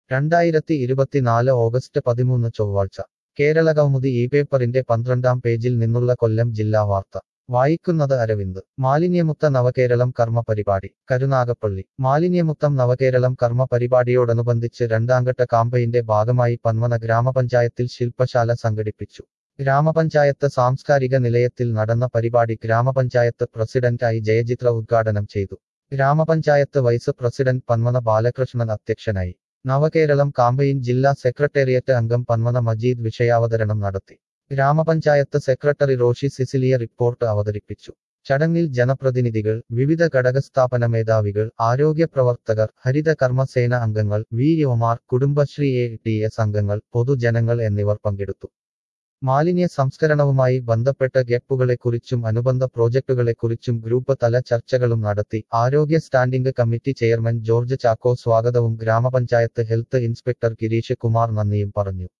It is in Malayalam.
രണ്ടായിരത്തി ഇരുപത്തിനാല് ഓഗസ്റ്റ് പതിമൂന്ന് ചൊവ്വാഴ്ച കേരളകൗമുദി ഈ പേപ്പറിന്റെ പന്ത്രണ്ടാം പേജിൽ നിന്നുള്ള കൊല്ലം ജില്ലാ വാർത്ത വായിക്കുന്നത് അരവിന്ദ് മാലിന്യമുക്ത നവകേരളം കർമ്മ പരിപാടി കരുനാഗപ്പള്ളി മാലിന്യമുക്തം നവകേരളം കർമ്മ പരിപാടിയോടനുബന്ധിച്ച് രണ്ടാംഘട്ട കാമ്പയിന്റെ ഭാഗമായി പന്മന ഗ്രാമപഞ്ചായത്തിൽ ശില്പശാല സംഘടിപ്പിച്ചു ഗ്രാമപഞ്ചായത്ത് സാംസ്കാരിക നിലയത്തിൽ നടന്ന പരിപാടി ഗ്രാമപഞ്ചായത്ത് പ്രസിഡന്റ് ഐ ജയചിത്ര ഉദ്ഘാടനം ചെയ്തു ഗ്രാമപഞ്ചായത്ത് വൈസ് പ്രസിഡന്റ് പന്മന ബാലകൃഷ്ണൻ അധ്യക്ഷനായി നവകേരളം കാമ്പയിൻ ജില്ലാ സെക്രട്ടേറിയറ്റ് അംഗം പന്മന മജീദ് വിഷയാവതരണം നടത്തി ഗ്രാമപഞ്ചായത്ത് സെക്രട്ടറി റോഷി സിസിലിയ റിപ്പോർട്ട് അവതരിപ്പിച്ചു ചടങ്ങിൽ ജനപ്രതിനിധികൾ വിവിധ ഘടകസ്ഥാപന മേധാവികൾ ആരോഗ്യ പ്രവർത്തകർ ഹരിത കർമ്മസേന അംഗങ്ങൾ V Omar Kudumbashree A T S അംഗങ്ങൾ പൊതുജനങ്ങൾ എന്നിവർ പങ്കെടുത്തു മാലിന്യ സംസ്കരണവുമായി ബന്ധപ്പെട്ട ഗ്യാപ്പുകളെക്കുറിച്ചും അനുബന്ധ പ്രോജക്ടുകളെക്കുറിച്ചും ഗ്രൂപ്പ് തല ചർച്ചകളും നടത്തി ആരോഗ്യ standing committee chairman George Chacko സ്വാഗതവും ഗ്രാമപഞ്ചായത്ത് ഹെൽത്ത് ഇൻസ്പെക്ടർ ഗിരീഷ് കുമാർ നന്ദിയും പറഞ്ഞു